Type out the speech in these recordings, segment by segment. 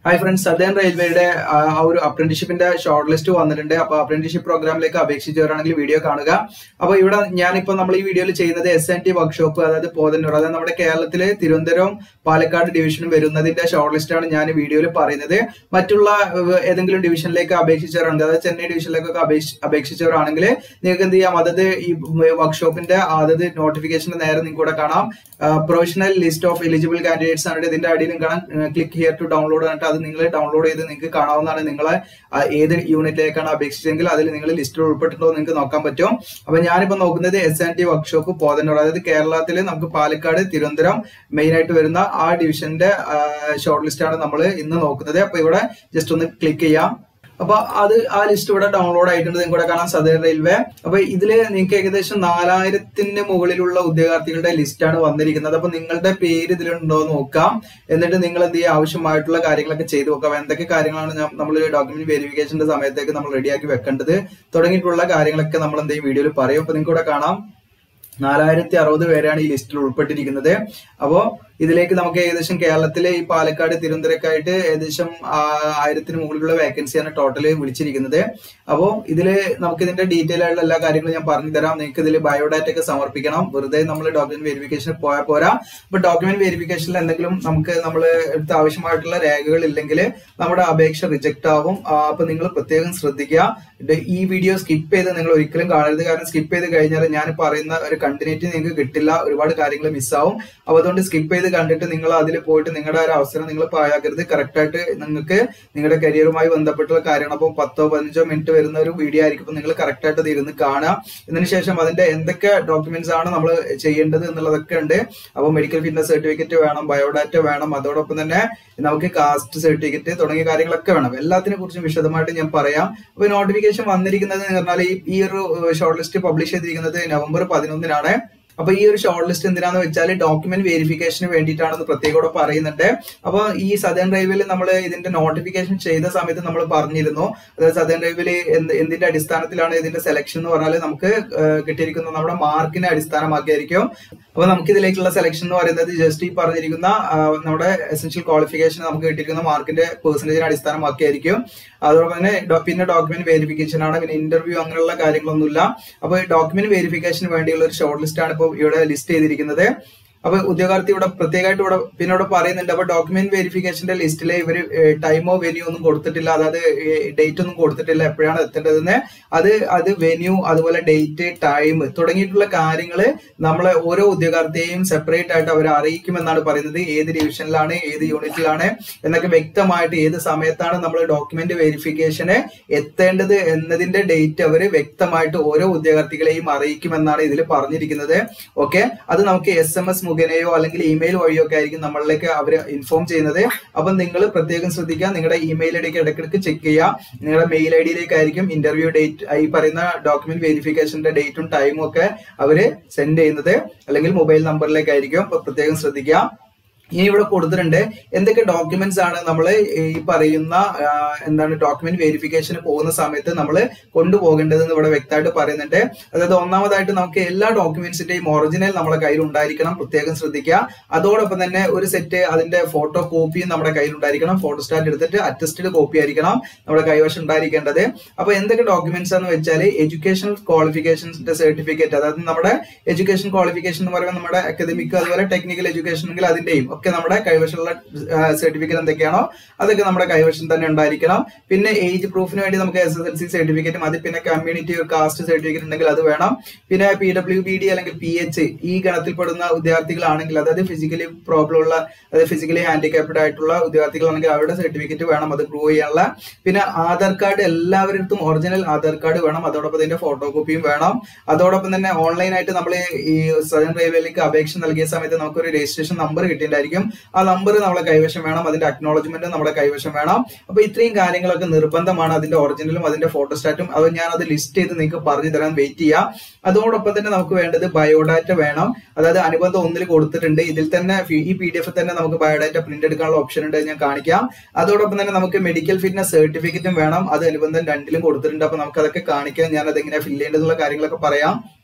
hi friends southern റെയിൽവേയുടെ ആ ആ ഒരു അപ്രന്റീഷിപ്പിന്റെ ഷോർട്ട് ലിസ്റ്റ് വന്നിട്ടുണ്ട് അപ്പൊ അപ്രന്റീഷിപ്പ് പ്രോഗ്രാമിലേക്ക് അപേക്ഷിച്ചവരാണെങ്കിൽ വീഡിയോ കാണുക അപ്പൊ ഇവിടെ ഞാനിപ്പോ നമ്മൾ ഈ വീഡിയോയിൽ ചെയ്യുന്നത് എസ് എൻ ടി വർക്ക്ഷോപ്പ് അതായത് പോതന്നൂർ അതായത് നമ്മുടെ കേരളത്തിലെ തിരുവനന്തപുരം പാലക്കാട് ഡിവിഷനും വരുന്നതിന്റെ ഷോർട്ട് ലിസ്റ്റ് ആണ് ഞാൻ ഈ വീഡിയോയിൽ പറയുന്നത് മറ്റുള്ള ഏഹ്, ഏതെങ്കിലും ഡിവിഷനിലേക്ക് അപേക്ഷിച്ചവരാണെങ്കിൽ അതായത് ചെന്നൈ ഡിവിഷനിലേക്കൊക്കെ അപേക്ഷ അപേക്ഷിച്ചവരാണെങ്കിൽ നിങ്ങൾക്ക് എന്ത് ചെയ്യാം അതായത് ഈ വർക്ക്ഷോപ്പിന്റെ അതായത് നോട്ടിഫിക്കേഷന്റെ നേരെ നിങ്ങൾക്ക് ഇവിടെ കാണാം professional list of eligible candidates ആണ് ഇതിന്റെ അടിയിലും കാണാം ക്ലിക്ക് ഹിയർ ടു ഡൗൺലോഡ് എന്നിട്ട് അത് നിങ്ങൾ ഡൗൺലോഡ് ചെയ്ത് നിങ്ങൾക്ക് കാണാവുന്നതാണ് നിങ്ങളെ ആ, ഏത് യൂണിറ്റിലേക്കാണ് അപേക്ഷിച്ചെങ്കിൽ അതിൽ നിങ്ങൾ ലിസ്റ്റിൽ ഉൾപ്പെട്ടിട്ടുണ്ടോ എന്ന് നിങ്ങൾക്ക് നോക്കാൻ പറ്റും അപ്പൊ ഞാനിപ്പോ നോക്കുന്നത് S and T workshop Podanur അതായത് കേരളത്തിൽ നമുക്ക് പാലക്കാട് തിരുവനന്തപുരം മെയിൻ ആയിട്ട് വരുന്ന ആ ഡിവിഷന്റെ ഷോർട്ട് ലിസ്റ്റ് ആണ് നമ്മൾ ഇന്ന് നോക്കുന്നത് അപ്പൊ ഇവിടെ ജസ്റ്റ് ഒന്ന് ക്ലിക്ക് ചെയ്യാം അപ്പൊ അത് ആ ലിസ്റ്റ് ഇവിടെ ഡൗൺലോഡ് ആയിട്ടുണ്ട് നിങ്ങൾക്ക് ഇവിടെ കാണാം സദേൺ റെയിൽവേ അപ്പൊ ഇതില് നിങ്ങൾക്ക് ഏകദേശം നാലായിരത്തിന് മുകളിലുള്ള ഉദ്യോഗാർത്ഥികളുടെ ലിസ്റ്റാണ് വന്നിരിക്കുന്നത് അപ്പൊ നിങ്ങളുടെ പേര് ഇതിലുണ്ടോ എന്ന് നോക്കാം എന്നിട്ട് നിങ്ങൾ എന്ത് ചെയ്യുക ആവശ്യമായിട്ടുള്ള കാര്യങ്ങളൊക്കെ ചെയ്തു നോക്കാം എന്തൊക്കെ കാര്യങ്ങളാണ് നമ്മൾ ഡോക്യുമെന്റ് വെരിഫിക്കേഷന്റെ സമയത്തേക്ക് നമ്മൾ റെഡിയാക്കി വെക്കേണ്ടത് തുടങ്ങിയിട്ടുള്ള കാര്യങ്ങളൊക്കെ നമ്മൾ എന്ത് ചെയ്യും വീഡിയോയിൽ പറയും അപ്പൊ നിങ്ങൾക്ക് ഇവിടെ കാണാം നാലായിരത്തി അറുപത് പേരാണ് ഈ ലിസ്റ്റിൽ ഉൾപ്പെട്ടിരിക്കുന്നത് അപ്പോ ഇതിലേക്ക് നമുക്ക് ഏകദേശം കേരളത്തിലെ ഈ പാലക്കാട് തിരുവനന്തപുരക്കായിട്ട് ഏകദേശം ആ, ആയിരത്തിന് മുകളിലുള്ള വേക്കൻസിയാണ് ടോട്ടല് വിളിച്ചിരിക്കുന്നത് അപ്പോൾ ഇതില് നമുക്ക് ഇതിന്റെ ഡീറ്റെയിൽ ആയിട്ടുള്ള എല്ലാ കാര്യങ്ങളും ഞാൻ പറഞ്ഞു തരാം നിങ്ങൾക്ക് ഇതിൽ ബയോഡാറ്റ ഒക്കെ സമർപ്പിക്കണം വെറുതെ നമ്മൾ ഡോക്യുമെന്റ് വെരിഫിക്കേഷൻ പോയാൽ പോരാ അപ്പൊ ഡോക്യുമെന്റ് വെരിഫിക്കേഷനിൽ എന്തെങ്കിലും നമുക്ക് നമ്മൾ എടുത്ത ആവശ്യമായിട്ടുള്ള രേഖകൾ ഇല്ലെങ്കിൽ നമ്മുടെ അപേക്ഷ റിജക്ട് ആവും ആ, അപ്പൊ നിങ്ങൾ പ്രത്യേകം ശ്രദ്ധിക്കുക ഇത് ഈ വീഡിയോ സ്കിപ്പ് ചെയ്ത് നിങ്ങൾ ഒരിക്കലും കാണരുത് കാരണം സ്കിപ്പ് ചെയ്ത് കഴിഞ്ഞാൽ ഞാൻ പറയുന്ന ഒരു കണ്ടിന്യൂറ്റി നിങ്ങൾക്ക് കിട്ടില്ല ഒരുപാട് കാര്യങ്ങൾ മിസ്സാവും അപ്പൊ അതുകൊണ്ട് സ്കിപ്പ് ചെയ്ത് കണ്ടിട്ട് നിങ്ങൾ അതിൽ പോയിട്ട് നിങ്ങളുടെ ഒരു അവസരം നിങ്ങൾ പാഴാക്കരുത് കറക്റ്റ് ആയിട്ട് നിങ്ങൾക്ക് നിങ്ങളുടെ കരിയറുമായി ബന്ധപ്പെട്ടുള്ള കാര്യങ്ങൾ അപ്പോൾ പത്തോ പതിനഞ്ചോ മിനിറ്റ് വരുന്ന ഒരു വീഡിയോ ആയിരിക്കും നിങ്ങൾ കറക്റ്റ് ആയിട്ട് ഇത് ഇരുന്ന് കാണുക ഇതിന് ശേഷം അതിന്റെ എന്തൊക്കെ ഡോക്യുമെന്റ്സ് ആണ് നമ്മൾ ചെയ്യേണ്ടത് എന്നുള്ളതൊക്കെ ഉണ്ട് അപ്പോൾ മെഡിക്കൽ ഫിറ്റ്നസ് സർട്ടിഫിക്കറ്റ് വേണം ബയോഡാറ്റ വേണം അതോടൊപ്പം തന്നെ നമുക്ക് കാസ്റ്റ് സർട്ടിഫിക്കറ്റ് തുടങ്ങിയ കാര്യങ്ങളൊക്കെ വേണം എല്ലാത്തിനെ കുറിച്ചും വിശദമായിട്ട് ഞാൻ പറയാം അപ്പൊ നോട്ടിഫിക്കേഷൻ വന്നിരിക്കുന്നത് എന്ന് പറഞ്ഞാൽ ഈ- ഈ ഒരു ഷോർട്ട് ലിസ്റ്റ് പബ്ലിഷ് ചെയ്തിരിക്കുന്നത് നവംബർ പതിനൊന്നിനാണ് അപ്പൊ ഈ ഒരു ഷോർട്ട് ലിസ്റ്റ് എന്തിനാന്ന് വെച്ചാൽ ഡോക്യുമെന്റ് വെരിഫിക്കേഷന് വേണ്ടിയിട്ടാണെന്ന് പ്രത്യേകം ഇവിടെ പറയുന്നുണ്ട് അപ്പൊ ഈ സദേൺ റെയിൽവേയിൽ നമ്മൾ ഇതിന്റെ നോട്ടിഫിക്കേഷൻ ചെയ്ത സമയത്ത് നമ്മൾ പറഞ്ഞിരുന്നു അതായത് സദേൺ റെയിൽവേയിൽ എന്ത് എന്തിന്റെ അടിസ്ഥാനത്തിലാണ് ഇതിന്റെ സെലക്ഷൻ എന്ന് പറഞ്ഞാൽ നമുക്ക് ഏഹ്, കിട്ടിയിരിക്കുന്ന നമ്മുടെ മാർക്കിനെ അടിസ്ഥാനമാക്കിയായിരിക്കും അപ്പൊ നമുക്ക് ഇതിലേക്കുള്ള സെലക്ഷൻ എന്ന് പറയുന്നത് ജസ്റ്റ് ഈ പറഞ്ഞിരിക്കുന്ന ആ, നമ്മുടെ എസെൻഷ്യൽ ക്വാളിഫിക്കേഷൻ നമുക്ക് കിട്ടിയിരിക്കുന്ന മാർക്കിന്റെ പെർസെന്റേജിനെ അടിസ്ഥാനമാക്കിയായിരിക്കും അതോടൊപ്പം തന്നെ ഡോ- പിന്നെ ഡോക്യുമെന്റ് വെരിഫിക്കേഷൻ ആണ് പിന്നെ ഇന്റർവ്യൂ അങ്ങനെയുള്ള കാര്യങ്ങളൊന്നുമില്ല അപ്പൊ ഡോക്യുമെന്റ് വെരിഫിക്കേഷന് വേണ്ടിയുള്ള ഒരു ഷോർട്ട് ലിസ്റ്റ് ആണ് ഇപ്പോൾ ഇവിടെ ലിസ്റ്റ് ചെയ്തിരിക്കുന്നത് അപ്പൊ ഉദ്യോഗാർത്ഥി ഇവിടെ പ്രത്യേകമായിട്ട് ഇവിടെ പിന്നെ ഇവിടെ പറയുന്നുണ്ട് അപ്പൊ ഡോക്യുമെന്റ് വെരിഫിക്കേഷന്റെ ലിസ്റ്റിലെ ഇവര് ടൈമോ വെന്യൂ ഒന്നും കൊടുത്തിട്ടില്ല അതായത് ഡേറ്റ് ഒന്നും കൊടുത്തിട്ടില്ല എപ്പോഴാണ് എത്തേണ്ടതെന്ന് അത് അത് വെന്യൂ അതുപോലെ ഡേറ്റ് ടൈം തുടങ്ങിയിട്ടുള്ള കാര്യങ്ങൾ നമ്മളെ ഓരോ ഉദ്യോഗാർത്ഥിയെയും സെപ്പറേറ്റ് ആയിട്ട് അവർ അറിയിക്കുമെന്നാണ് പറയുന്നത് ഏത് ഡിവിഷനിലാണ് ഏത് യൂണിറ്റിലാണ് എന്നൊക്കെ വ്യക്തമായിട്ട് ഏത് സമയത്താണ് നമ്മൾ ഡോക്യുമെന്റ് വെരിഫിക്കേഷന് എത്തേണ്ടത് എന്നതിന്റെ ഡേറ്റ് അവർ വ്യക്തമായിട്ട് ഓരോ ഉദ്യോഗാർത്ഥികളെയും അറിയിക്കുമെന്നാണ് ഇതിൽ പറഞ്ഞിരിക്കുന്നത് ഓക്കെ അത് നമുക്ക് എസ് എം എസ് മുഖേനയോ അല്ലെങ്കിൽ ഇമെയിൽ വഴിയോ ഒക്കെ ആയിരിക്കും നമ്മളിലേക്ക് അവർ ഇൻഫോം ചെയ്യുന്നത് അപ്പം നിങ്ങൾ പ്രത്യേകം ശ്രദ്ധിക്കുക നിങ്ങളുടെ ഇമെയിൽ ഐ ഡിക്ക് ഇടയ്ക്കിടയ്ക്ക് ചെക്ക് ചെയ്യുക നിങ്ങളുടെ മെയിൽ ഐ ഡിയിലേക്കായിരിക്കും ഇന്റർവ്യൂ ഡേറ്റ് ഈ പറയുന്ന ഡോക്യുമെന്റ് വെരിഫിക്കേഷന്റെ ഡേറ്റും ടൈമും ഒക്കെ അവര് സെൻഡ് ചെയ്യുന്നത് അല്ലെങ്കിൽ മൊബൈൽ നമ്പറിലേക്കായിരിക്കും അപ്പൊ പ്രത്യേകം ശ്രദ്ധിക്കുക ഇനി ഇവിടെ കൊടുത്തിട്ടുണ്ട് എന്തൊക്കെ ഡോക്യുമെന്റ്സ് ആണ് നമ്മൾ ഈ പറയുന്ന ആ, എന്താണ് ഡോക്യുമെന്റ് വെരിഫിക്കേഷന് പോകുന്ന സമയത്ത് നമ്മൾ കൊണ്ടുപോകേണ്ടതെന്ന് ഇവിടെ വ്യക്തമായിട്ട് പറയുന്നുണ്ട് അതായത് ഒന്നാമതായിട്ട് നമുക്ക് എല്ലാ ഡോക്യുമെന്റ്സിന്റെയും ഒറിജിനൽ നമ്മുടെ കയ്യിൽ ഉണ്ടായിരിക്കണം പ്രത്യേകം ശ്രദ്ധിക്കുക അതോടൊപ്പം തന്നെ ഒരു സെറ്റ് അതിന്റെ ഫോട്ടോ കോപ്പിയും നമ്മുടെ കയ്യിൽ ഉണ്ടായിരിക്കണം ഫോട്ടോ സ്റ്റാറ്റ് എടുത്തിട്ട് അറ്റസ്റ്റഡ് കോപ്പി ആയിരിക്കണം നമ്മുടെ കൈവശം ഉണ്ടായിരിക്കേണ്ടത് അപ്പൊ എന്തൊക്കെ ഡോക്യുമെന്റ്സ് എന്ന് വെച്ചാൽ എഡ്യൂക്കേഷണൽ ക്വാളിഫിക്കേഷൻസിന്റെ സർട്ടിഫിക്കറ്റ് അതായത് നമ്മുടെ എഡ്യൂക്കേഷൻ ക്വാളിഫിക്കേഷൻ എന്ന് പറയുമ്പോൾ നമ്മുടെ അക്കാദമിക് അതുപോലെ ടെക്നിക്കൽ എഡ്യൂക്കേഷൻ എങ്കിൽ അതിന്റെയും ഒക്കെ നമ്മുടെ കൈവശമുള്ള സർട്ടിഫിക്കറ്റ് എന്തൊക്കെയാണോ അതൊക്കെ നമ്മുടെ കൈവശം തന്നെ ഉണ്ടായിരിക്കണം പിന്നെ ഏജ് പ്രൂഫിന് വേണ്ടി നമുക്ക് എസ് എസ് എൽ സി സർട്ടിഫിക്കറ്റും അത് പിന്നെ കമ്മ്യൂണിറ്റി കാസ്റ്റ് സർട്ടിഫിക്കറ്റ് ഉണ്ടെങ്കിൽ അത് വേണം പിന്നെ പി ഡബ്ല്യു ബി ഡി അല്ലെങ്കിൽ പി എച്ച് ഈ ഗണത്തിൽപ്പെടുന്ന വിദ്യാർത്ഥികളാണെങ്കിൽ അതായത് ഫിസിക്കലി പ്രോബ്ലം ഉള്ള അതായത് ഫിസിക്കലി ഹാൻഡിക്യാപ്ഡ് ആയിട്ടുള്ള വിദ്യാർത്ഥികളാണെങ്കിൽ അവരുടെ സർട്ടിഫിക്കറ്റ് വേണം അത് പ്രൂവ് ചെയ്യാനുള്ള പിന്നെ ആധാർ കാർഡ് എല്ലാവരുടെ ഒറിജിനൽ ആധാർ കാർഡ് വേണം അതോടൊപ്പം ഇതിന്റെ ഫോട്ടോ കോപ്പിയും വേണം അതോടൊപ്പം തന്നെ ഓൺലൈനായിട്ട് നമ്മൾ ഈ സദൻ റെയിൽവേയിലേക്ക് അപേക്ഷ നൽകിയ സമയത്ത് നമുക്കൊരു രജിസ്ട്രേഷൻ നമ്പർ കിട്ടിയിട്ടുണ്ടായിരിക്കും ആ നമ്പർ നമ്മളെ കൈവശം വേണം അതിന്റെ അക്നോളജ്മെന്റ് നമ്മുടെ കൈവശം വേണം അപ്പൊ ഇത്രയും കാര്യങ്ങളൊക്കെ നിർബന്ധമാണ് അതിന്റെ ഒറിജിനലും അതിന്റെ ഫോട്ടോസ്റ്റാറ്റും അത് ഞാൻ അത് ലിസ്റ്റ് ചെയ്ത് നിങ്ങൾക്ക് പറഞ്ഞു തരാൻ വെയിറ്റ് ചെയ്യാം അതോടൊപ്പം തന്നെ നമുക്ക് വേണ്ടത് ബയോഡാറ്റ വേണം അതായത് അനുബന്ധം ഒന്നിൽ കൊടുത്തിട്ടുണ്ട് ഇതിൽ തന്നെ ഫി- ഈ പി ഡി എഫ് തന്നെ നമുക്ക് ബയോഡാറ്റ പ്രിന്റ് എടുക്കാനുള്ള ഓപ്ഷൻ ഉണ്ട് അത് ഞാൻ കാണിക്കാം അതോടൊപ്പം തന്നെ നമുക്ക് മെഡിക്കൽ ഫിറ്റ്നസ് സർട്ടിഫിക്കറ്റും വേണം അത് അനുബന്ധം രണ്ടിലും കൊടുത്തിട്ടുണ്ട് അപ്പൊ നമുക്ക് അതൊക്കെ കാണിക്കാം ഞാൻ അതെങ്ങനെ ഫില്ല് ചെയ്യേണ്ടതുള്ള കാര്യങ്ങളൊക്കെ പറയാം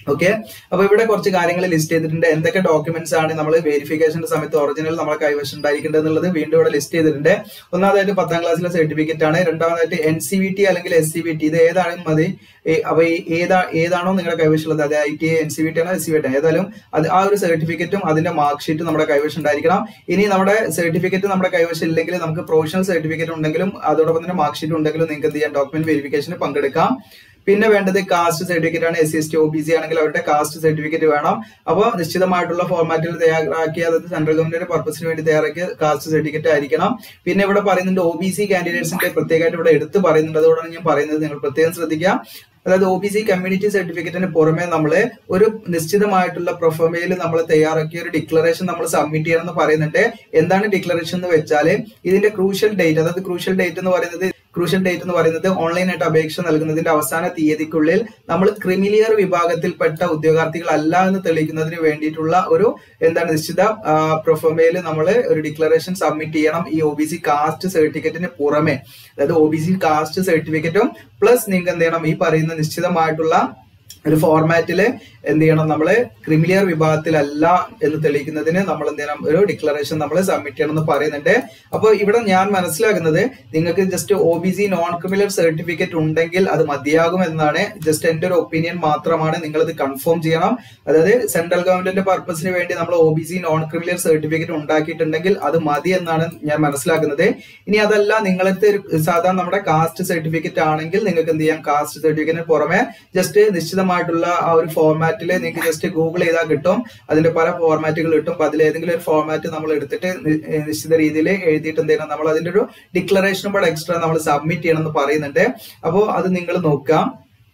ഓക്കെ അപ്പൊ ഇവിടെ കുറച്ച് കാര്യങ്ങൾ ലിസ്റ്റ് ചെയ്തിട്ടുണ്ട് എന്തൊക്കെ ഡോക്യുമെന്റ്സ് ആണ് നമ്മൾ വെരിഫിക്കേഷന്റെ സമയത്ത് ഒറിജിനൽ നമ്മളെ കൈവശം ഉണ്ടായിരിക്കേണ്ടത് എന്നുള്ളത് വീണ്ടും ഇവിടെ ലിസ്റ്റ് ചെയ്തിട്ടുണ്ട് ഒന്നാമതായിട്ട് പത്താം ക്ലാസ്സിലെ സർട്ടിഫിക്കറ്റ് ആണ് രണ്ടാമതായിട്ട് എൻ സി വി ടി അല്ലെങ്കിൽ എസ് സി വി ടി ഇത് ഏതാണെങ്കിലും മതി ഏ, അപ്പൊ ഈ ഏതാ ഏതാണോ നിങ്ങളുടെ കൈവശമുള്ളത് അത് I T N C V T ആണോ എസ് സി വി ടി ഏതായാലും അത് ആ ഒരു സർട്ടിഫിക്കറ്റും അതിന്റെ മാർക്ക് ഷീറ്റും നമ്മുടെ കൈവശം ഉണ്ടായിരിക്കണം ഇനി നമ്മുടെ സർട്ടിഫിക്കറ്റ് നമ്മുടെ കൈവശം ഇല്ലെങ്കിൽ നമുക്ക് പ്രൊഫഷണൽ സർട്ടിഫിക്കറ്റ് ഉണ്ടെങ്കിലും അതോടൊപ്പം തന്നെ മാർക്ക് ഷീറ്റ് ഉണ്ടെങ്കിലും നിങ്ങൾക്ക് എന്ത് ചെയ്യാം ഡോക്യുമെന്റ് വെരിഫിക്കേഷന് പങ്കെടുക്കാം പിന്നെ വേണ്ടത് കാസ്റ്റ് സർട്ടിഫിക്കറ്റ് ആണ് S C S T O B C ആണെങ്കിൽ അവരുടെ കാസ്റ്റ് സർട്ടിഫിക്കറ്റ് വേണം അപ്പോൾ നിശ്ചിതമായിട്ടുള്ള ഫോർമാറ്റിൽ തയ്യാറാക്കിയ അതായത് സെൻട്രൽ ഗവൺമെന്റിന്റെ പർപ്പസിന് വേണ്ടി തയ്യാറാക്കിയ കാസ്റ്റ് സർട്ടിഫിക്കറ്റ് ആയിരിക്കണം പിന്നെ ഇവിടെ പറയുന്നുണ്ട് ഒ ബി സി കാൻഡിഡേറ്റ്സിന്റെ പ്രത്യേകമായിട്ട് ഇവിടെ എടുത്ത് പറയുന്നുണ്ട് അതുകൊണ്ടാണ് ഞാൻ പറയുന്നത് നിങ്ങൾ പ്രത്യേകം ശ്രദ്ധിക്കുക അതായത് ഒ ബി സി കമ്മ്യൂണിറ്റി സർട്ടിഫിക്കറ്റിന് പുറമെ നമ്മൾ ഒരു നിശ്ചിതമായിട്ടുള്ള പ്രൊഫമയിൽ നമ്മൾ തയ്യാറാക്കിയ ഒരു ഡിക്ലറേഷൻ നമ്മൾ സബ്മിറ്റ് ചെയ്യണം എന്ന് പറയുന്നുണ്ട് എന്താണ് ഡിക്ലറേഷൻ എന്ന് വെച്ചാൽ ഇതിന്റെ ക്രൂഷ്യൽ ഡേറ്റ് അതായത് ക്രൂഷ്യൽ ഡേറ്റ് എന്ന് പറയുന്നത് ക്രൂഷ്യൽ ഡേറ്റ് എന്ന് പറയുന്നത് ഓൺലൈനായിട്ട് അപേക്ഷ നൽകുന്നതിന്റെ അവസാന തീയതിക്കുള്ളിൽ നമ്മൾ ക്രിമിലിയർ വിഭാഗത്തിൽപ്പെട്ട ഉദ്യോഗാർത്ഥികളല്ല എന്ന് തെളിയിക്കുന്നതിന് വേണ്ടിയിട്ടുള്ള ഒരു എന്താണ് നിശ്ചിത പ്രൊഫമയിൽ നമ്മൾ ഒരു ഡിക്ലറേഷൻ സബ്മിറ്റ് ചെയ്യണം ഈ ഒ ബി സി കാസ്റ്റ് സർട്ടിഫിക്കറ്റിന് പുറമെ അതായത് ഒ ബി സി കാസ്റ്റ് സർട്ടിഫിക്കറ്റും പ്ലസ് നിങ്ങൾക്ക് എന്ത് ചെയ്യണം ഈ പറയുന്ന നിശ്ചിതമായിട്ടുള്ള ഒരു ഫോർമാറ്റിൽ എന്ത് ചെയ്യണം നമ്മൾ ക്രിമിലിയർ വിഭാഗത്തിലല്ല എന്ന് തെളിയിക്കുന്നതിന് നമ്മൾ എന്ത് ചെയ്യണം ഒരു ഡിക്ലറേഷൻ നമ്മൾ സബ്മിറ്റ് ചെയ്യണം എന്ന് പറയുന്നുണ്ട് അപ്പോൾ ഇവിടെ ഞാൻ മനസ്സിലാക്കുന്നത് നിങ്ങൾക്ക് just O B C non creamy layer certificate ഉണ്ടെങ്കിൽ അത് മതിയാകും എന്നാണ് ജസ്റ്റ് എന്റെ ഒരു ഒപ്പീനിയൻ മാത്രമാണ് നിങ്ങൾ ഇത് കൺഫേം ചെയ്യണം അതായത് സെൻട്രൽ ഗവൺമെന്റിന്റെ പർപ്പസിന് വേണ്ടി നമ്മൾ O B C non creamy layer certificate ഉണ്ടാക്കിയിട്ടുണ്ടെങ്കിൽ അത് മതി എന്നാണ് ഞാൻ മനസ്സിലാക്കുന്നത് ഇനി അതല്ല നിങ്ങളത്തെ ഒരു സാധാരണ നമ്മുടെ കാസ്റ്റ് സർട്ടിഫിക്കറ്റ് ആണെങ്കിൽ നിങ്ങൾക്ക് എന്ത് ചെയ്യാം കാസ്റ്റ് സർട്ടിഫിക്കറ്റിന് പുറമെ ജസ്റ്റ് നിശ്ചിതമായിട്ടുള്ള ആ ഒരു ഫോർമാറ്റിൽ നിങ്ങൾക്ക് ജസ്റ്റ് ഗൂഗിൾ ചെയ്താൽ കിട്ടും അതിന്റെ പല ഫോർമാറ്റുകൾ കിട്ടും അപ്പൊ അതിൽ ഏതെങ്കിലും ഒരു ഫോർമാറ്റ് നമ്മൾ എടുത്തിട്ട് നി- ഏ, നിശ്ചിത രീതിയിൽ എഴുതിയിട്ട് എന്ത് ചെയ്യണം നമ്മൾ അതിന്റെ ഒരു ഡിക്ലറേഷനും കൂടെ എക്സ്ട്രാ നമ്മൾ സബ്മിറ്റ് ചെയ്യണം എന്ന് പറയുന്നുണ്ട് അപ്പോൾ അത് നിങ്ങൾ നോക്കാം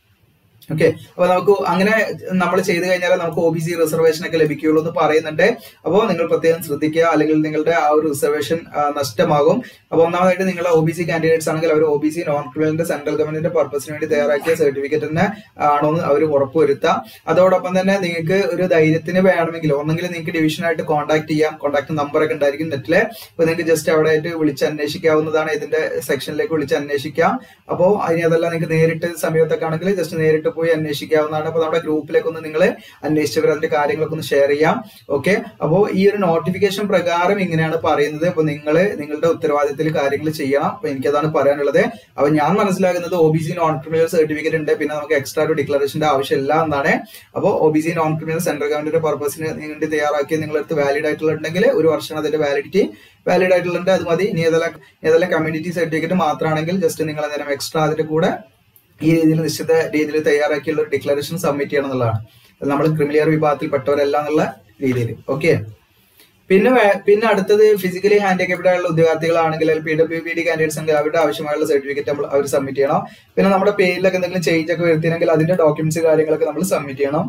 ഓക്കെ അപ്പൊ നമുക്ക് അങ്ങനെ നമ്മൾ ചെയ്തു കഴിഞ്ഞാൽ നമുക്ക് ഒ ബി സി റിസർവേഷൻ ഒക്കെ ലഭിക്കുകയുള്ളൂ എന്ന് പറയുന്നുണ്ട് അപ്പോൾ നിങ്ങൾ പ്രത്യേകം ശ്രദ്ധിക്കുക അല്ലെങ്കിൽ നിങ്ങളുടെ ആ ഒരു റിസർവേഷൻ നഷ്ടമാകും അപ്പൊ ഒന്നാമതായിട്ട് നിങ്ങളുടെ ഒ ബി സി കാൻഡിഡേറ്റ്സ് ആണെങ്കിൽ അവർ ഒ ബി സി നോൺ ക്രിമിനലിന്റെ സെൻട്രൽ ഗവൺമെന്റിന്റെ പർപ്പസിന് വേണ്ടി തയ്യാറാക്കിയ സർട്ടിഫിക്കറ്റ് തന്നെ ആണോ എന്ന് അവർ ഉറപ്പുവരുത്തുക അതോടൊപ്പം തന്നെ നിങ്ങൾക്ക് ഒരു ധൈര്യത്തിന് വേണമെങ്കിൽ ഒന്നെങ്കിൽ നിങ്ങൾക്ക് ഡിവിഷനായിട്ട് കോൺടാക്ട് ചെയ്യാം കോൺടാക്ട് നമ്പർ ഒക്കെ ഉണ്ടായിരിക്കും നെറ്റില് അപ്പൊ നിങ്ങൾക്ക് ജസ്റ്റ് അവിടെ ആയിട്ട് വിളിച്ച് അന്വേഷിക്കാവുന്നതാണ് ഇതിന്റെ സെക്ഷനിലേക്ക് വിളിച്ച് അന്വേഷിക്കാം അപ്പോൾ അതിന് അതല്ല നിങ്ങൾക്ക് നേരിട്ട് സമയത്തൊക്കെ ആണെങ്കിൽ ജസ്റ്റ് നേരിട്ട് പോയി അന്വേഷിക്കാവുന്നതാണ് അപ്പൊ നമ്മുടെ ഗ്രൂപ്പിലേക്ക് ഒന്ന് നിങ്ങൾ അന്വേഷിച്ചവർ അതിന്റെ കാര്യങ്ങളൊക്കെ ഒന്ന് ഷെയർ ചെയ്യാം ഓക്കെ അപ്പോൾ ഈ ഒരു നോട്ടിഫിക്കേഷൻ പ്രകാരം ഇങ്ങനെയാണ് പറയുന്നത് അപ്പൊ നിങ്ങൾ നിങ്ങളുടെ ഉത്തരവാദിത്തത്തിൽ കാര്യങ്ങൾ ചെയ്യണം അപ്പൊ എനിക്കതാണ് പറയാനുള്ളത് അപ്പൊ ഞാൻ മനസ്സിലാക്കുന്നത് O B C non criminal certificate ഉണ്ട് പിന്നെ നമുക്ക് എക്സ്ട്രാ ഒരു ഡിക്ലറേഷന്റെ ആവശ്യമില്ല എന്നാണ് അപ്പോൾ O B C non criminal central ഗവൺമെന്റിന്റെ പർപ്പസിന് വേണ്ടി തയ്യാറാക്കി നിങ്ങളടുത്ത് വാലിഡ് ആയിട്ടുണ്ടെങ്കിൽ ഒരു വർഷം അതിന്റെ വാലിഡിറ്റി വാലിഡ് ആയിട്ടുള്ളത് അത് മതി ഇനി ഏതെല്ലാം ഏതെല്ലാം കമ്മ്യൂണിറ്റി സർട്ടിഫിക്കറ്റ് മാത്രമാണെങ്കിൽ ജസ്റ്റ് നിങ്ങൾ അന്നേരം എക്സ്ട്രാ അതിന്റെ കൂടെ ഈ രീതിയിൽ നിശ്ചിത രീതിയിൽ തയ്യാറാക്കിയുള്ള ഒരു ഡിക്ലറേഷൻ സബ്മിറ്റ് ചെയ്യണം എന്നുള്ളതാണ് അത് നമ്മൾ ക്രിമിലിയർ വിഭാഗത്തിൽപ്പെട്ടവരല്ല എന്നുള്ള രീതിയിൽ ഓക്കെ പിന്നെ വേ- പിന്നെ അടുത്തത് ഫിസിക്കലി ഹാൻഡിക്കാപ്ഡ് ആയുള്ള ഉദ്യോഗാർത്ഥികളാണെങ്കിൽ അല്ലെങ്കിൽ P W B D candidates ആണെങ്കിൽ അവരുടെ ആവശ്യമായുള്ള സർട്ടിഫിക്കറ്റ് നമ്മൾ അവർ സബ്മിറ്റ് ചെയ്യണം പിന്നെ നമ്മുടെ പേരിലൊക്കെ എന്തെങ്കിലും ചേഞ്ച് ഒക്കെ വരുത്തിയെങ്കിൽ അതിന്റെ ഡോക്യുമെന്റ്സ് കാര്യങ്ങളൊക്കെ നമ്മൾ സബ്മിറ്റ് ചെയ്യണം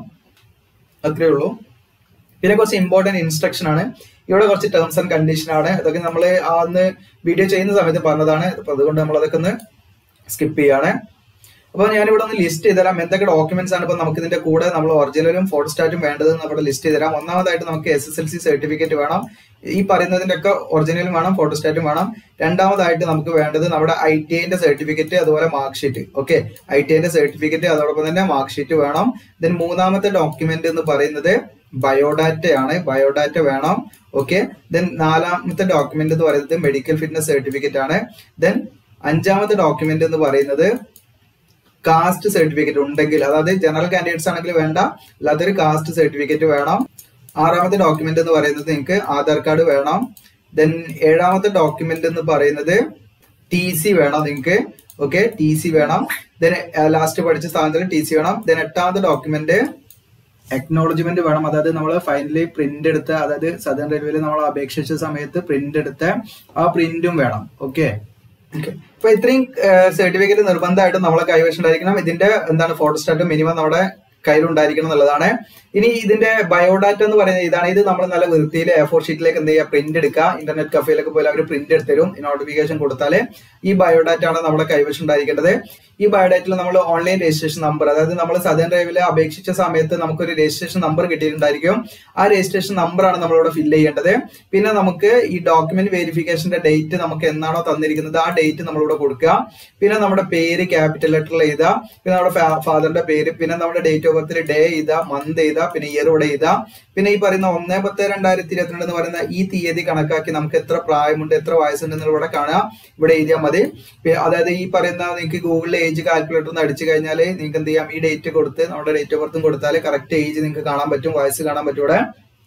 അത്രേ ഉള്ളൂ പിന്നെ കുറച്ച് ഇമ്പോർട്ടന്റ് ഇൻസ്ട്രക്ഷൻ ആണ് ഇവിടെ കുറച്ച് ടേംസ് ആൻഡ് കണ്ടീഷൻ ആണ് അതൊക്കെ നമ്മൾ അന്ന് വീഡിയോ ചെയ്യുന്ന സമയത്ത് പറഞ്ഞതാണ് അപ്പൊ അതുകൊണ്ട് നമ്മൾ അതൊക്കെ ഒന്ന് സ്കിപ്പ് ചെയ്യാണ് അപ്പൊ ഞാനിവിടെ ഒന്ന് ലിസ്റ്റ് ചെയ്തുതരാം എന്തൊക്കെ ഡോക്യുമെന്റ്സ് ആണ് ഇപ്പൊ നമുക്ക് ഇതിന്റെ കൂടെ നമ്മൾ ഒറിജിനലും ഫോട്ടോസ്റ്റാറ്റും വേണ്ടത് നമ്മുടെ ലിസ്റ്റ് ചെയ്തുതരാം ഒന്നാമതായിട്ട് നമുക്ക് S S L C certificate വേണം ഈ പറയുന്നതിന്റെ ഒക്കെ ഒറിജിനലും വേണം ഫോട്ടോസ്റ്റാറ്റും വേണം രണ്ടാമതായിട്ട് നമുക്ക് വേണ്ടത് നമ്മുടെ ഐ ടി ഐന്റെ സർട്ടിഫിക്കറ്റ് അതുപോലെ mark sheet okay I T ഐന്റെ സർട്ടിഫിക്കറ്റ് അതോടൊപ്പം തന്നെ മാർക്ക് ഷീറ്റ് വേണം ദെൻ മൂന്നാമത്തെ ഡോക്യുമെന്റ് എന്ന് പറയുന്നത് ബയോഡാറ്റ ആണ് ബയോഡാറ്റ വേണം ഓക്കെ ദെൻ നാലാമത്തെ ഡോക്യുമെന്റ് എന്ന് പറയുന്നത് മെഡിക്കൽ ഫിറ്റ്നസ് സർട്ടിഫിക്കറ്റ് ആണ് ദെൻ അഞ്ചാമത്തെ ഡോക്യുമെന്റ് എന്ന് പറയുന്നത് കാസ്റ്റ് സർട്ടിഫിക്കറ്റ് ഉണ്ടെങ്കിൽ അതായത് ജനറൽ കാൻഡിഡേറ്റ്സ് ആണെങ്കിൽ വേണ്ട അല്ലാത്തൊരു കാസ്റ്റ് സർട്ടിഫിക്കറ്റ് വേണം ആറാമത്തെ ഡോക്യുമെന്റ് എന്ന് പറയുന്നത് നിങ്ങൾക്ക് ആധാർ കാർഡ് വേണം ദെൻ ഏഴാമത്തെ ഡോക്യുമെന്റ് എന്ന് പറയുന്നത് ടി സി വേണം നിങ്ങൾക്ക് ഓക്കെ ടി സി വേണം ദെൻ ലാസ്റ്റ് പഠിച്ച സ്ഥാനത്തിൽ ടി സി വേണം ദെൻ എട്ടാമത്തെ ഡോക്യുമെന്റ് അക്നോളജ്മെന്റ് വേണം അതായത് നമ്മൾ ഫൈനലി പ്രിന്റ് എടുത്ത അതായത് സദേൺ റെയിൽവേയിൽ നമ്മൾ അപേക്ഷിച്ച സമയത്ത് പ്രിന്റ് എടുത്ത ആ പ്രിന്റും വേണം ഓക്കെ അപ്പൊ ഇത്രയും സർട്ടിഫിക്കറ്റ് നിർബന്ധമായിട്ടും നമ്മളെ കൈവശം ഉണ്ടായിരിക്കണം ഇതിന്റെ എന്താണ് ഫോട്ടോസ്റ്റാറ്റ് മിനിമം നമ്മുടെ കയ്യിലുണ്ടായിരിക്കണം എന്നുള്ളതാണ് ഇനി ഇതിന്റെ ബയോഡാറ്റ എന്ന് പറയുന്നത് ഇതാണ് ഇത് നമ്മൾ നല്ല വൃത്തിയിൽ എ ഫോർ ഷീറ്റിലേക്ക് എന്ത് ചെയ്യുക പ്രിന്റ് എടുക്കുക ഇന്റർനെറ്റ് കഫേയിലൊക്കെ പോയാൽ അവർ പ്രിന്റ് എടുത്ത് തരും നോട്ടിഫിക്കേഷൻ കൊടുത്താൽ ഈ ബയോഡാറ്റ ആണ് നമ്മുടെ കൈവശം ഉണ്ടായിരിക്കേണ്ടത് ഈ ബയോഡാറ്റയിൽ നമ്മൾ ഓൺലൈൻ രജിസ്ട്രേഷൻ നമ്പർ അതായത് നമ്മൾ സദേൺ ഡ്രൈവിൽ അപേക്ഷിച്ച സമയത്ത് നമുക്കൊരു രജിസ്ട്രേഷൻ നമ്പർ കിട്ടിയിട്ടുണ്ടായിരിക്കും ആ രജിസ്ട്രേഷൻ നമ്പർ ആണ് നമ്മളിവിടെ ഫില്ല് ചെയ്യേണ്ടത് പിന്നെ നമുക്ക് ഈ ഡോക്യുമെന്റ് വെരിഫിക്കേഷന്റെ ഡേറ്റ് നമുക്ക് എന്നാണോ തന്നിരിക്കുന്നത് ആ ഡേറ്റ് നമ്മളിവിടെ കൊടുക്കുക പിന്നെ നമ്മുടെ പേര് ക്യാപിറ്റൽ ലെറ്ററിൽ എഴുതുക പിന്നെ നമ്മുടെ ഫാദറിന്റെ പേര് പിന്നെ നമ്മുടെ ഡേറ്റ് ഓഫ് ബർത്തിൽ ഡേ ചെയ്താ മന്ത് ചെയ്താ പിന്നെ ഇയർ ഇവിടെ ചെയ്താ പിന്നെ ഈ പറയുന്ന ഒന്നേ പത്ത് രണ്ടായിരത്തി ഇരുപത്തിരണ്ട് എന്ന് പറയുന്ന ഈ തീയതി കണക്കാക്കി നമുക്ക് എത്ര പ്രായമുണ്ട് എത്ര വയസ്സുണ്ട് എന്നുള്ളത് ഇവിടെ കാണാം ഇവിടെ എഴുതിയാൽ മതി പി- അതായത് ഈ പറയുന്ന നിങ്ങൾക്ക് ഗൂഗിളിൽ ഏജ് കാൽക്കുലേറ്റർ ഒന്ന് അടിച്ചു കഴിഞ്ഞാൽ നിങ്ങൾക്ക് എന്ത് ചെയ്യാം ഈ ഡേറ്റ് കൊടുത്ത് നമ്മുടെ ഡേറ്റ് ഓഫ് ബർത്തും കൊടുത്താൽ കറക്റ്റ് ഏജ് നിങ്ങൾക്ക് കാണാൻ പറ്റും വയസ്സ് കാണാൻ പറ്റും ഇവിടെ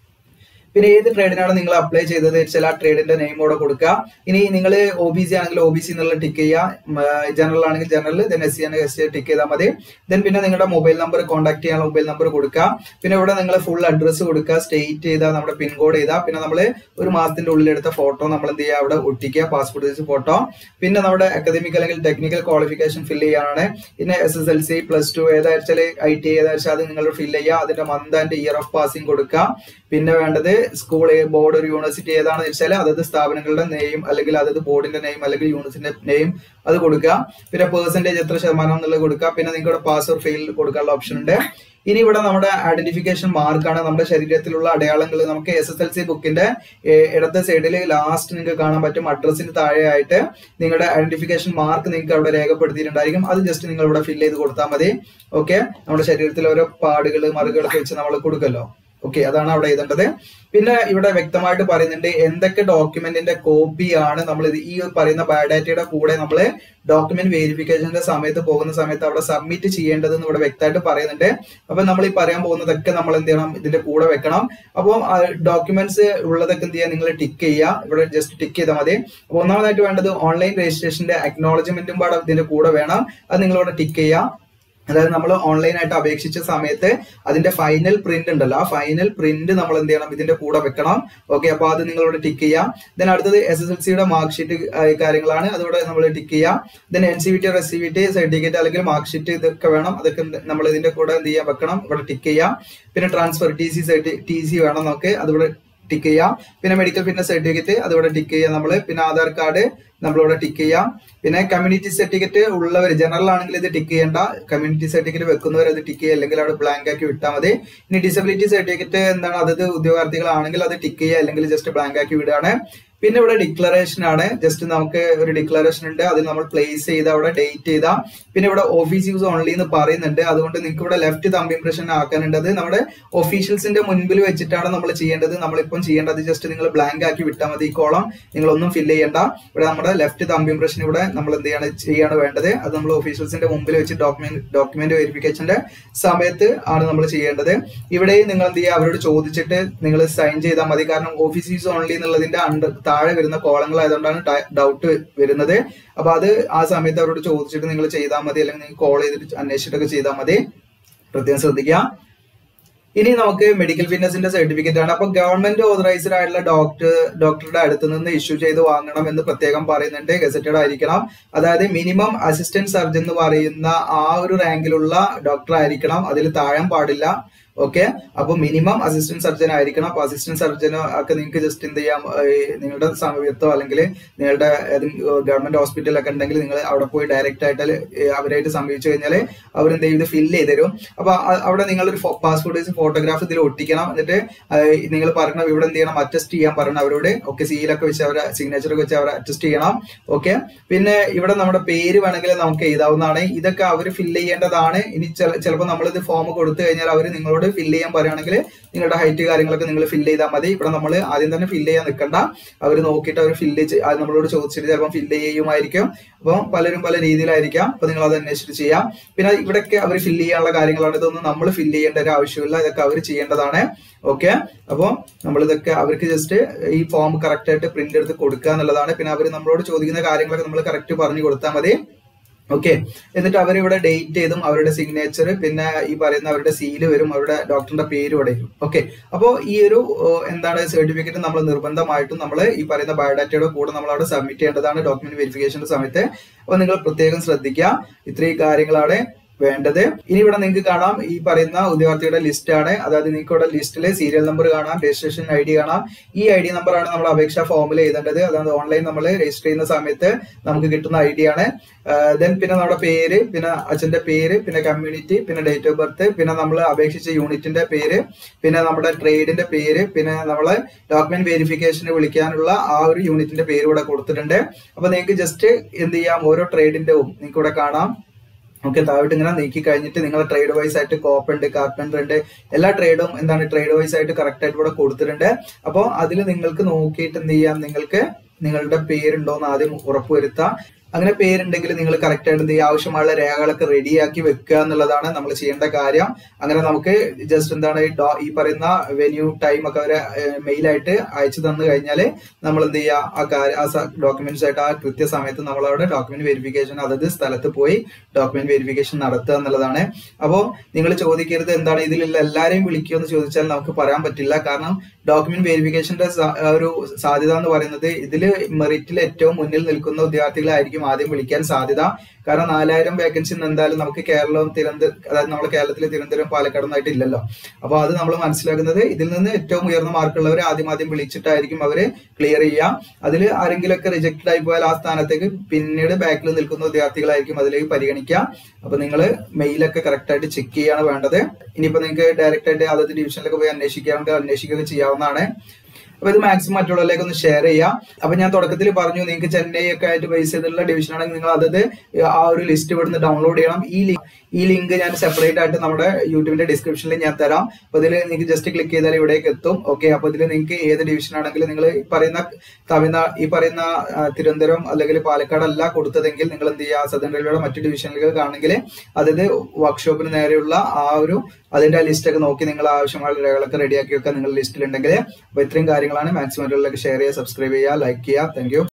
പിന്നെ ഏത് ട്രേഡിനാണ് നിങ്ങൾ അപ്ലൈ ചെയ്തത് വെച്ചാൽ ആ ട്രേഡിന്റെ നെയിം കൂടെ കൊടുക്കുക ഇനി നിങ്ങൾ ഒ ബി സി ആണെങ്കിൽ ഒ ബി സി എന്നുള്ള ടിക്ക് ചെയ്യുക ജനറൽ ആണെങ്കിൽ ജനറൽ ദെൻ എസ് സി ആണെങ്കിൽ എസ് സി ടിക്ക് ചെയ്താൽ മതി ദെൻ പിന്നെ നിങ്ങളുടെ മൊബൈൽ നമ്പർ കോൺടാക്ട് ചെയ്യാനുള്ള മൊബൈൽ നമ്പർ കൊടുക്കുക പിന്നെ ഇവിടെ നിങ്ങൾ ഫുൾ അഡ്രസ്സ് കൊടുക്കുക സ്റ്റേറ്റ് ചെയ്താൽ നമ്മുടെ പിൻകോഡ് ചെയ്താൽ പിന്നെ നമ്മൾ ഒരു മാസത്തിന്റെ ഉള്ളിൽ എടുത്ത ഫോട്ടോ നമ്മൾ എന്ത് ചെയ്യുക അവിടെ ഒട്ടിക്കുക പാസ്പോർട്ട് സൈസ് ഫോട്ടോ പിന്നെ നമ്മുടെ അക്കാദമിക് അല്ലെങ്കിൽ ടെക്നിക്കൽ ക്വാളിഫിക്കേഷൻ ഫില്ല് ചെയ്യാനാണ് പിന്നെ S S L C plus two ഏതാച്ചാൽ ഐ ടി ഏതാച്ചാൽ അത് നിങ്ങൾ ഫില്ല് ചെയ്യുക അതിന്റെ month and year of passing കൊടുക്കുക പിന്നെ വേണ്ടത് സ്കൂൾ ബോർഡ് ഒരു യൂണിവേഴ്സിറ്റി ഏതാണെന്ന് വെച്ചാൽ അതത് സ്ഥാപനങ്ങളുടെ നെയിം അല്ലെങ്കിൽ അതത് ബോർഡിന്റെ നെയിം അല്ലെങ്കിൽ യൂണിവേഴ്സിറ്റിന്റെ നെയിം അത് കൊടുക്കുക പിന്നെ പെർസെന്റേജ് എത്ര ശതമാനം എന്നുള്ളത് കൊടുക്കുക പിന്നെ നിങ്ങളുടെ പാസ് ഓർ ഫെയിൽ കൊടുക്കാനുള്ള ഓപ്ഷൻ ഉണ്ട് ഇനി ഇവിടെ നമ്മുടെ ഐഡന്റിഫിക്കേഷൻ മാർക്കാണ് നമ്മുടെ ശരീരത്തിലുള്ള അടയാളങ്ങൾ നമുക്ക് എസ് എസ് എൽ സി ബുക്കിന്റെ ഇടത്തെ സൈഡിൽ ലാസ്റ്റ് നിങ്ങൾക്ക് കാണാൻ പറ്റും അഡ്രസ്സിന് താഴെയായിട്ട് നിങ്ങളുടെ ഐഡന്റിഫിക്കേഷൻ മാർക്ക് നിങ്ങൾക്ക് അവിടെ രേഖപ്പെടുത്തിയിട്ടുണ്ടായിരിക്കും അത് ജസ്റ്റ് നിങ്ങൾ ഇവിടെ ഫില്ല് ചെയ്ത് കൊടുത്താൽ മതി ഓക്കെ നമ്മുടെ ശരീരത്തിൽ ഓരോ പാടുകൾ മറുകളൊക്കെ വെച്ച് നമ്മൾ കൊടുക്കല്ലോ ഓക്കെ അതാണ് അവിടെ എഴുതേണ്ടത് പിന്നെ ഇവിടെ വ്യക്തമായിട്ട് പറയുന്നുണ്ട് എന്തൊക്കെ ഡോക്യുമെന്റിന്റെ കോപ്പിയാണ് നമ്മൾ ഇത് ഈ പറയുന്ന ബയോഡാറ്റയുടെ കൂടെ നമ്മൾ ഡോക്യുമെന്റ് വെരിഫിക്കേഷന്റെ സമയത്ത് പോകുന്ന സമയത്ത് അവിടെ സബ്മിറ്റ് ചെയ്യേണ്ടതെന്ന് ഇവിടെ വ്യക്തമായിട്ട് പറയുന്നുണ്ട് അപ്പൊ നമ്മൾ ഈ പറയാൻ പോകുന്നതൊക്കെ നമ്മൾ എന്ത് ചെയ്യണം ഇതിന്റെ കൂടെ വെക്കണം അപ്പോൾ ഡോക്യുമെന്റ്സ് ഉള്ളതൊക്കെ എന്ത് ചെയ്യുക നിങ്ങൾ ടിക്ക് ചെയ്യുക ഇവിടെ ജസ്റ്റ് ടിക്ക് ചെയ്താൽ മതി അപ്പൊ ഒന്നാമതായിട്ട് വേണ്ടത് ഓൺലൈൻ രജിസ്ട്രേഷന്റെ അക്നോളജ്മെന്റും പാടെ ഇതിന്റെ കൂടെ വേണം അത് നിങ്ങൾ ഇവിടെ ടിക്ക് ചെയ്യുക അതായത് നമ്മൾ ഓൺലൈൻ ആയിട്ട് അപേക്ഷിച്ച സമയത്ത് അതിന്റെ ഫൈനൽ പ്രിന്റ് ഉണ്ടല്ലോ ആ ഫൈനൽ പ്രിന്റ് നമ്മൾ എന്ത് ചെയ്യണം ഇതിന്റെ കൂടെ വെക്കണം ഓക്കെ അപ്പൊ അത് നിങ്ങളിവിടെ ടിക്ക് ചെയ്യാം ദെൻ അടുത്തത് എസ് എസ് എൽ സിയുടെ മാർക്ക് ഷീറ്റ് കാര്യങ്ങളാണ് അതിവിടെ നമ്മൾ ടിക്ക് ചെയ്യാം then N C V T S C V T certificate അല്ലെങ്കിൽ മാർക്ക് ഷീറ്റ് ഇതൊക്കെ വേണം അതൊക്കെ നമ്മൾ ഇതിന്റെ കൂടെ എന്ത് ചെയ്യാൻ വെക്കണം ഇവിടെ ടിക്ക് ചെയ്യാം പിന്നെ transfer T C T C വേണം നമുക്ക് അതിവിടെ ടിക്ക് ചെയ്യാം പിന്നെ മെഡിക്കൽ ഫിറ്റ്നസ് സർട്ടിഫിക്കറ്റ് അതിവിടെ ടിക്ക് ചെയ്യാം നമ്മൾ പിന്നെ ആധാർ കാർഡ് നമ്മളിവിടെ ടിക്ക് ചെയ്യാം പിന്നെ കമ്മ്യൂണിറ്റി സർട്ടിഫിക്കറ്റ് ഉള്ളവർ ജനറൽ ആണെങ്കിൽ ഇത് ടിക്ക് ചെയ്യേണ്ട കമ്മ്യൂണിറ്റി സർട്ടിഫിക്കറ്റ് വെക്കുന്നവർ അത് ടിക്ക് ചെയ്യുക അല്ലെങ്കിൽ അവിടെ ബ്ലാങ്ക് ആക്കി വിട്ടാൽ മതി ഇനി ഡിസബിലിറ്റി സർട്ടിഫിക്കറ്റ് എന്താണ് അതത് ഉദ്യോഗാർത്ഥികളാണെങ്കിൽ അത് ടിക്ക് ചെയ്യുക അല്ലെങ്കിൽ ജസ്റ്റ് ബ്ലാങ്ക് ആക്കി വിടുകയാണ് പിന്നെ ഇവിടെ ഡിക്ലറേഷൻ ആണ് ജസ്റ്റ് നമുക്ക് ഒരു ഡിക്ലറേഷൻ ഉണ്ട് അതിൽ നമ്മൾ പ്ലേസ് ചെയ്ത അവിടെ ഡേറ്റ് ചെയ്ത പിന്നെ ഇവിടെ ഓഫീസ് യൂസ് ഓൺലി എന്ന് പറയുന്നുണ്ട് അതുകൊണ്ട് നിങ്ങൾക്ക് ഇവിടെ ലെഫ്റ്റ് തമ്പ് ഇംപ്രഷൻ ആക്കാനുണ്ടത് നമ്മുടെ ഒഫീഷ്യൽസിന്റെ മുൻപിൽ വെച്ചിട്ടാണ് നമ്മൾ ചെയ്യേണ്ടത് നമ്മളിപ്പം ചെയ്യേണ്ടത് ജസ്റ്റ് നിങ്ങൾ ബ്ലാങ്ക് ആക്കി വിട്ടാൽ മതി ഈ കോളം നിങ്ങളൊന്നും ഫില്ല് ചെയ്യേണ്ട ഇവിടെ നമ്മുടെ ലെഫ്റ്റ് തമ്പ് ഇംപ്രഷൻ ഇവിടെ നമ്മൾ എന്ത് ചെയ്യാണ് ചെയ്യാണ് വേണ്ടത് അത് നമ്മൾ ഒഫീഷ്യൽസിന്റെ മുമ്പിൽ വെച്ച് ഡോക്യുമെന്റ് ഡോക്യുമെന്റ് വെരിഫിക്കേഷന്റെ സമയത്ത് ആണ് നമ്മൾ ചെയ്യേണ്ടത് ഇവിടെ നിങ്ങൾ എന്ത് ചെയ്യുക അവരോട് ചോദിച്ചിട്ട് നിങ്ങൾ സൈൻ ചെയ്താൽ മതി കാരണം ഓഫീസ് യൂസ് ഓൺലി എന്നുള്ളതിന്റെ അണ്ടർ താഴെ വരുന്ന കോളങ്ങൾ ആയതുകൊണ്ടാണ് ഡൗട്ട് വരുന്നത് അപ്പൊ അത് ആ സമയത്ത് അവരോട് ചോദിച്ചിട്ട് നിങ്ങൾ ചെയ്താൽ മതി അല്ലെങ്കിൽ നിങ്ങൾ കോൾ ചെയ്തിട്ട് അന്വേഷിച്ചിട്ടൊക്കെ ചെയ്താൽ മതി പ്രത്യേകം ശ്രദ്ധിക്കുക ഇനി നമുക്ക് മെഡിക്കൽ ഫിറ്റ്നസിന്റെ സർട്ടിഫിക്കറ്റ് ആണ് അപ്പൊ ഗവൺമെന്റ് ഓതറൈസ്ഡ് ആയിട്ടുള്ള ഡോക്ടർ ഡോക്ടറുടെ അടുത്ത് നിന്ന് ഇഷ്യൂ ചെയ്ത് വാങ്ങണം എന്ന് പ്രത്യേകം പറയുന്നുണ്ട് ഗസറ്റഡ് ആയിരിക്കണം അതായത് മിനിമം അസിസ്റ്റന്റ് സർജൻ എന്ന് പറയുന്ന ആ ഒരു റാങ്കിലുള്ള ഡോക്ടർ ആയിരിക്കണം അതിൽ താഴാൻ പാടില്ല ഓക്കെ അപ്പൊ മിനിമം അസിസ്റ്റന്റ് സർജൻ ആയിരിക്കണം അപ്പൊ അസിസ്റ്റന്റ് സർജനോ ഒക്കെ നിങ്ങൾക്ക് ജസ്റ്റ് എന്ത് ചെയ്യാം ഏഹ് നിങ്ങളുടെ സമയത്തോ അല്ലെങ്കിൽ നിങ്ങളുടെ ഗവൺമെന്റ് ഹോസ്പിറ്റലൊക്കെ ഉണ്ടെങ്കിൽ നിങ്ങൾ അവിടെ പോയി ഡയറക്റ്റ് ആയിട്ട് ഏഹ് അവരായിട്ട് സമീപിച്ചു കഴിഞ്ഞാൽ അവരെന്ത് ചെയ്ത് ഫില്ല് ചെയ്ത് തരും അപ്പൊ അ- അവിടെ നിങ്ങളൊരു പാസ്പോർട്ട് സൈസ് ഫോട്ടോഗ്രാഫ് ഇതിൽ ഒട്ടിക്കണം എന്നിട്ട് നിങ്ങൾ പറയണം ഇവിടെ എന്ത് ചെയ്യണം അറ്റസ്റ്റ് ചെയ്യാൻ പറയണം അവരോട് ഒക്കെ സീലൊക്കെ വെച്ച് അവരെ സിഗ്നേച്ചർ ഒക്കെ വെച്ച് അവരെ അറ്റസ്റ്റ് ചെയ്യണം ഓക്കെ പിന്നെ ഇവിടെ നമ്മുടെ പേര് വേണമെങ്കിൽ നമുക്ക് എഴുതാവുന്നതാണ് ഇതൊക്കെ അവർ ഫില്ല് ചെയ്യേണ്ടതാണ് ഇനി ചിലപ്പോൾ നമ്മളിത് ഫോം കൊടുത്തു കഴിഞ്ഞാൽ അവർ നിങ്ങളോട് ഫില്ല് ചെയ്യാൻ പറയുകയാണെങ്കിൽ നിങ്ങളുടെ ഹൈറ്റ് കാര്യങ്ങളൊക്കെ നിങ്ങൾ ഫില്ല് ചെയ്താൽ മതി ഇവിടെ നമ്മൾ ആദ്യം തന്നെ ഫില്ല് ചെയ്യാൻ നിൽക്കണ്ട അവർ നോക്കിയിട്ട് അവർ ഫില്ല് നമ്മളോട് ചോദിച്ചിട്ട് ചിലപ്പോൾ ഫില്ല് ചെയ്യുമായിരിക്കും അപ്പോൾ പലരും പല രീതിയിലായിരിക്കാം അപ്പൊ നിങ്ങൾ അത് അന്വേഷിച്ചിട്ട് ചെയ്യാം പിന്നെ ഇവിടെയൊക്കെ അവർ ഫില്ല് ചെയ്യാനുള്ള കാര്യങ്ങളാണ് ഇതൊന്നും നമ്മൾ ഫില്ല് ചെയ്യേണ്ട ഒരു ആവശ്യമില്ല ഇതൊക്കെ അവർ ചെയ്യേണ്ടതാണ് ഓക്കെ അപ്പോൾ നമ്മൾ ഇതൊക്കെ അവർക്ക് ജസ്റ്റ് ഈ ഫോം കറക്റ്റ് ആയിട്ട് പ്രിന്റ് എടുത്ത് കൊടുക്കുക എന്നുള്ളതാണ് പിന്നെ അവർ നമ്മളോട് ചോദിക്കുന്ന കാര്യങ്ങളൊക്കെ നമ്മൾ കറക്റ്റ് പറഞ്ഞു കൊടുത്താൽ മതി ഓക്കെ എന്നിട്ട് അവരിവിടെ ഡേറ്റ് ചെയ്തും അവരുടെ സിഗ്നേച്ചർ പിന്നെ ഈ പറയുന്ന അവരുടെ സീല് വരും അവരുടെ ഡോക്ടറിന്റെ പേര് ഇവിടെ വരും ഓക്കെ അപ്പോൾ ഈ ഒരു ഓ, എന്താണ് സർട്ടിഫിക്കറ്റ് നമ്മൾ നിർബന്ധമായിട്ടും നമ്മൾ ഈ പറയുന്ന ബയോഡാറ്റയുടെ കൂടെ നമ്മൾ അവിടെ സബ്മിറ്റ് ചെയ്യേണ്ടതാണ് ഡോക്യുമെന്റ് വെരിഫിക്കേഷന്റെ സമയത്ത് അപ്പോൾ നിങ്ങൾ പ്രത്യേകം ശ്രദ്ധിക്കുക ഇത്രയും കാര്യങ്ങളാണ് വേണ്ടത് ഇനി ഇവിടെ നിങ്ങൾക്ക് കാണാം ഈ പറയുന്ന ഉദ്യോഗാർത്ഥിയുടെ ലിസ്റ്റ് ആണ് അതായത് നിങ്ങൾക്ക് ഇവിടെ ലിസ്റ്റിൽ സീരിയൽ നമ്പർ കാണാം രജിസ്ട്രേഷൻ ഐ ഡി കാണാം ഈ ഐ ഡി നമ്പർ ആണ് നമ്മൾ അപേക്ഷാ ഫോമിൽ എഴുതേണ്ടത് അതായത് ഓൺലൈൻ നമ്മൾ രജിസ്റ്റർ ചെയ്യുന്ന സമയത്ത് നമുക്ക് കിട്ടുന്ന ഐ ഡി ആണ് ദെൻ പിന്നെ നമ്മുടെ പേര് പിന്നെ അച്ഛന്റെ പേര് പിന്നെ കമ്മ്യൂണിറ്റി പിന്നെ ഡേറ്റ് ഓഫ് ബർത്ത് പിന്നെ നമ്മൾ അപേക്ഷിച്ച യൂണിറ്റിന്റെ പേര് പിന്നെ നമ്മുടെ ട്രേഡിന്റെ പേര് പിന്നെ നമ്മൾ ഡോക്യുമെന്റ് വെരിഫിക്കേഷന് വിളിക്കാനുള്ള ആ ഒരു യൂണിറ്റിന്റെ പേര് ഇവിടെ കൊടുത്തിട്ടുണ്ട് അപ്പൊ നിങ്ങൾക്ക് ജസ്റ്റ് എന്ത് ചെയ്യാം ഓരോ ട്രേഡിന്റെ നിങ്ങൾക്ക് ഇവിടെ കാണാം ഓക്കെ താഴോട്ട് ഇങ്ങനെ നീക്കി കഴിഞ്ഞിട്ട് നിങ്ങൾ ട്രേഡ് വൈസ് ആയിട്ട് കോപ്പ് ഉണ്ട് കാർപ്പൻറ്റർ ഉണ്ട് എല്ലാ ട്രേഡും എന്താണ് ട്രേഡ് വൈസ് ആയിട്ട് കറക്റ്റ് ആയിട്ട് ഇവിടെ കൊടുത്തിട്ടുണ്ട് അപ്പോൾ അതിൽ നിങ്ങൾക്ക് നോക്കിയിട്ട് എന്ത് ചെയ്യാം നിങ്ങൾക്ക് നിങ്ങളുടെ പേരുണ്ടോ എന്ന് ആദ്യം ഉറപ്പുവരുത്താം അങ്ങനെ പേരുണ്ടെങ്കിൽ നിങ്ങൾ കറക്റ്റ് ആയിട്ട് എന്ത് ചെയ്യുക ആവശ്യമുള്ള രേഖകളൊക്കെ റെഡിയാക്കി വെക്കുക എന്നുള്ളതാണ് നമ്മൾ ചെയ്യേണ്ട കാര്യം അങ്ങനെ നമുക്ക് ജസ്റ്റ് എന്താണ് ഈ ഡോ- ഈ പറയുന്ന വെന്യൂ ടൈം ഒക്കെ അവരെ മെയിലായിട്ട് അയച്ചു തന്നു കഴിഞ്ഞാൽ നമ്മൾ എന്ത് ചെയ്യുക ആ കാര്യം ആ ഡോക്യുമെന്റ്സ് ആയിട്ട് ആ കൃത്യസമയത്ത് നമ്മൾ അവിടെ ഡോക്യുമെന്റ് വെരിഫിക്കേഷൻ അതത് സ്ഥലത്ത് പോയി ഡോക്യുമെന്റ് വെരിഫിക്കേഷൻ നടത്തുക എന്നുള്ളതാണ് അപ്പോൾ നിങ്ങൾ ചോദിക്കരുത് എന്താണ് ഇതിലുള്ള എല്ലാവരെയും വിളിക്കുമോ എന്ന് ചോദിച്ചാൽ നമുക്ക് പറയാൻ പറ്റില്ല കാരണം ഡോക്യുമെന്റ് വെരിഫിക്കേഷന്റെ ഒരു സാധ്യത എന്ന് പറയുന്നത് ഇതിൽ മെറിറ്റിൽ ഏറ്റവും മുന്നിൽ നിൽക്കുന്ന ഉദ്യോഗാർത്ഥികളായിരിക്കും ആദ്യം വിളിക്കാൻ സാധ്യത കാരണം നാലായിരം വേക്കൻസി എന്തായാലും നമുക്ക് കേരളവും തിരുവനന്തപുരം അതായത് നമ്മുടെ കേരളത്തിലെ തിരുവനന്തപുരം പാലക്കാടൊന്നായിട്ട് ഇല്ലല്ലോ അപ്പോൾ അത് നമ്മൾ മനസ്സിലാക്കുന്നത് ഇതിൽ നിന്ന് ഏറ്റവും ഉയർന്ന മാർക്കുള്ളവരെ ആദ്യം ആദ്യം വിളിച്ചിട്ടായിരിക്കും അവര് ക്ലിയർ ചെയ്യുക അതിൽ ആരെങ്കിലുമൊക്കെ റിജക്റ്റഡ് ആയി പോയാൽ ആ സ്ഥാനത്തേക്ക് പിന്നീട് ബാക്കിൽ നിൽക്കുന്ന വിദ്യാർത്ഥികളായിരിക്കും അതിലേക്ക് പരിഗണിക്കുക അപ്പൊ നിങ്ങൾ മെയിലൊക്കെ കറക്റ്റ് ആയിട്ട് ചെക്ക് ചെയ്യാണ് വേണ്ടത് ഇനിയിപ്പോ നിങ്ങൾക്ക് ഡയറക്റ്റ് ആയിട്ട് അതത് ഡിവിഷനിലൊക്കെ പോയി അന്വേഷിക്കാറുണ്ട് അന്വേഷിക്കുകയൊക്കെ ചെയ്യാവുന്നതാണ് അപ്പൊ ഇത് മാക്സിമം മറ്റുള്ളവരിലേക്ക് ഒന്ന് ഷെയർ ചെയ്യാം അപ്പൊ ഞാൻ തുടക്കത്തിൽ പറഞ്ഞു നിങ്ങൾക്ക് ചെന്നൈ ഒക്കെ ആയിട്ട് ബേസ് ചെയ്തിട്ടുള്ള ഡിവിഷൻ ആണെങ്കിൽ നിങ്ങൾ അതത് ആ ഒരു ലിസ്റ്റ് ഇവിടുന്ന് ഡൗൺലോഡ് ചെയ്യണം ഈ ലിങ്ക് ഈ ലിങ്ക് ഞാൻ സെപ്പറേറ്റ് ആയിട്ട് നമ്മുടെ യൂട്യൂബിന്റെ ഡിസ്ക്രിപ്ഷനിൽ ഞാൻ തരാം അപ്പൊ ഇതിൽ നിങ്ങൾക്ക് ജസ്റ്റ് ക്ലിക്ക് ചെയ്താൽ ഇവിടേക്ക് എത്തും ഓക്കെ അപ്പൊ ഇതിൽ നിങ്ങൾക്ക് ഏത് ഡിവിഷൻ ആണെങ്കിലും നിങ്ങൾ ഈ പറയുന്ന തമിഴ്നാട് ഈ പറയുന്ന ആ, തിരുവനന്തപുരം അല്ലെങ്കിൽ പാലക്കാട് അല്ല കൊടുത്തതെങ്കിൽ നിങ്ങൾ എന്ത് ചെയ്യുക സദൻ റെയിൽവേയുടെ മറ്റു ഡിവിഷനുകൾ ആണെങ്കിൽ അതായത് വർക്ക്ഷോപ്പിന് നേരെയുള്ള ആ ഒരു അതിന്റെ ലിസ്റ്റ് ഒക്കെ നോക്കി നിങ്ങൾ ആവശ്യമായ രേഖകളൊക്കെ റെഡിയാക്കി വെക്കുക നിങ്ങളുടെ ലിസ്റ്റിൽ ഉണ്ടെങ്കിൽ അപ്പൊ ഇത്രയും കാര്യങ്ങളാണ് മാക്സിമം ഷെയർ ചെയ്യുക സബ്സ്ക്രൈബ് ചെയ്യുക ലൈക്ക് ചെയ്യുക താങ്ക്